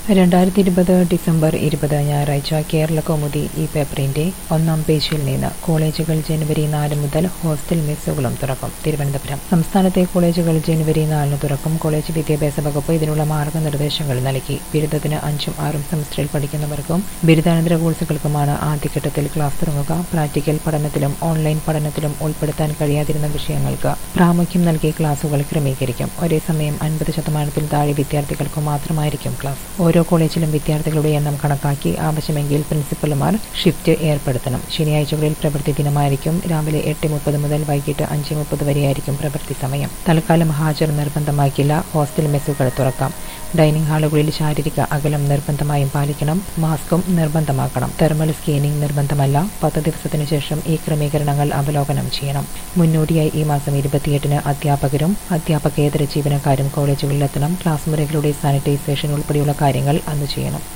രണ്ടായിരത്തി ഇരുപത് ഡിസംബർ ഇരുപത് ഞായറാഴ്ച കേരള കൗമുദി ഈ പേപ്പറിന്റെ ഒന്നാം പേജിൽ നിന്ന് കോളേജുകൾ ജനുവരി നാല് മുതൽ ഹോസ്റ്റൽ മെസ്സുകളും തുറക്കും തിരുവനന്തപുരം സംസ്ഥാനത്തെ കോളേജുകൾ ജനുവരി നാലിന് തുറക്കും കോളേജ് വിദ്യാഭ്യാസ വകുപ്പ് ഇതിനുള്ള മാർഗനിർദ്ദേശങ്ങൾ നൽകി ബിരുദത്തിന് അഞ്ചും ആറും സെമസ്റ്ററിൽ പഠിക്കുന്നവർക്കും ബിരുദാനന്തര കോഴ്സുകൾക്കുമാണ് ആദ്യഘട്ടത്തിൽ ക്ലാസ് തുടങ്ങുക പ്രാക്ടിക്കൽ പഠനത്തിലും ഓൺലൈൻ പഠനത്തിലും ഉൾപ്പെടുത്താൻ കഴിയാതിരുന്ന വിഷയങ്ങൾക്ക് പ്രാമുഖ്യം നൽകി ക്ലാസുകൾ ക്രമീകരിക്കും ഒരേ സമയം അൻപത് ശതമാനത്തിൽ താഴെ വിദ്യാർത്ഥികൾക്ക് മാത്രമായിരിക്കും ക്ലാസ് ഓരോ കോളേജിലും വിദ്യാർത്ഥികളുടെ എണ്ണം കണക്കാക്കി ആവശ്യമെങ്കിൽ പ്രിൻസിപ്പൽമാർ ഷിഫ്റ്റ് ഏർപ്പെടുത്തണം ശനിയാഴ്ചകളിൽ പ്രവൃത്തി ദിനമായിരിക്കും രാവിലെ എട്ട് മുപ്പത് മുതൽ വൈകിട്ട് അഞ്ച് മുപ്പത് വരെയായിരിക്കും പ്രവൃത്തി സമയം തൽക്കാലം ഹാജർ നിർബന്ധമാക്കില്ല ഹോസ്റ്റൽ മെസ്സുകൾ തുറക്കാം ഡൈനിങ് ഹാളുകളിൽ ശാരീരിക അകലം നിർബന്ധമായും പാലിക്കണം മാസ്കും നിർബന്ധമാക്കണം തെർമൽ സ്കാനിംഗ് നിർബന്ധമല്ല പത്ത് ദിവസത്തിനു ശേഷം ഈ ക്രമീകരണങ്ങൾ അവലോകനം ചെയ്യണം മുന്നോടിയായി ഈ മാസം ഇരുപത്തിയെട്ടിന് അധ്യാപകരും അധ്യാപകേതര ജീവനക്കാരും കോളേജുകളിലെത്തണം ക്ലാസ് മുറികളുടെ സാനിറ്റൈസേഷൻ ഉൾപ്പെടെയുള്ള കാര്യങ്ങൾ അന്ന് ചെയ്യണം